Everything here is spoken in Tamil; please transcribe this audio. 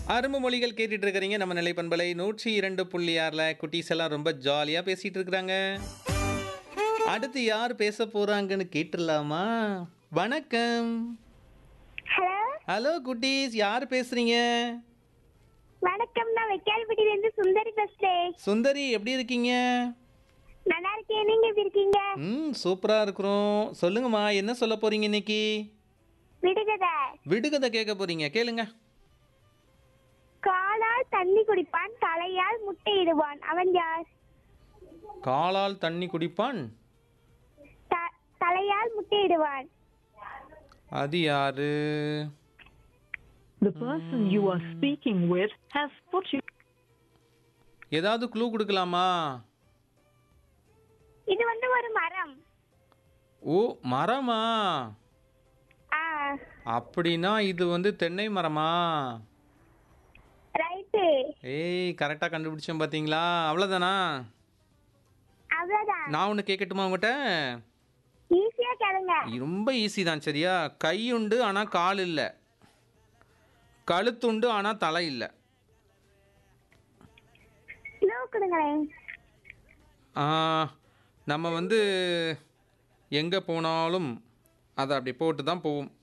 அரும்பு மொழிகள் கேட்டுட்டு இருக்கிறீங்க நம்ம நிலை பண்பலை நூற்றி இரண்டு புள்ளி ஆறில் குட்டீஸ் எல்லாம் ரொம்ப ஜாலியாக பேசிட்டு இருக்கிறாங்க அடுத்து யார் பேச போறாங்கன்னு கேட்டுடலாமா வணக்கம் ஹலோ ஹலோ குட்டீஸ் யார் பேசுறீங்க வணக்கம் நான் வெக்கால்பட்டியில இருந்து சுந்தரி பேசுறேன் சுந்தரி எப்படி இருக்கீங்க நல்லா இருக்கேன் நீங்க எப்படி இருக்கீங்க ம் சூப்பராக இருக்கிறோம் சொல்லுங்கம்மா என்ன சொல்ல போறீங்க இன்னைக்கு விடுகதை விடுகதை கேட்க போறீங்க கேளுங்க காலால் தண்ணி குடிப்பான் தலையால் முட்டையிடுவான் அவன் யார் காலால் தண்ணி குடிப்பான் த- தலையால் முட்டையிடுவான் அது யாரு The person you are speaking with has put you. ஏதாவது க்ளூ கொடுக்கலாமா இது வந்து ஒரு மரம் ஓ மரமா ஆ அப்படின்னா இது வந்து தென்னை மரமா ரைட்டு ஏய் கரெக்டாக கண்டுபிடிச்சேன் பார்த்தீங்களா அவ்வளோதானா அவ்வளவுதான் நான் ஒன்று கேட்கட்டுமா உங்கள்கிட்ட ஈஸியா கேளுங்க ரொம்ப ஈஸி தான் சரியா கை உண்டு ஆனால் கால் இல்லை கழுத்துண்டு ஆனால் தலை இல்லை க்ளூ கொடுங்களேன் ஆ, நம்ம வந்து எங்கே போனாலும் அதை அப்படி போட்டு தான் போவோம்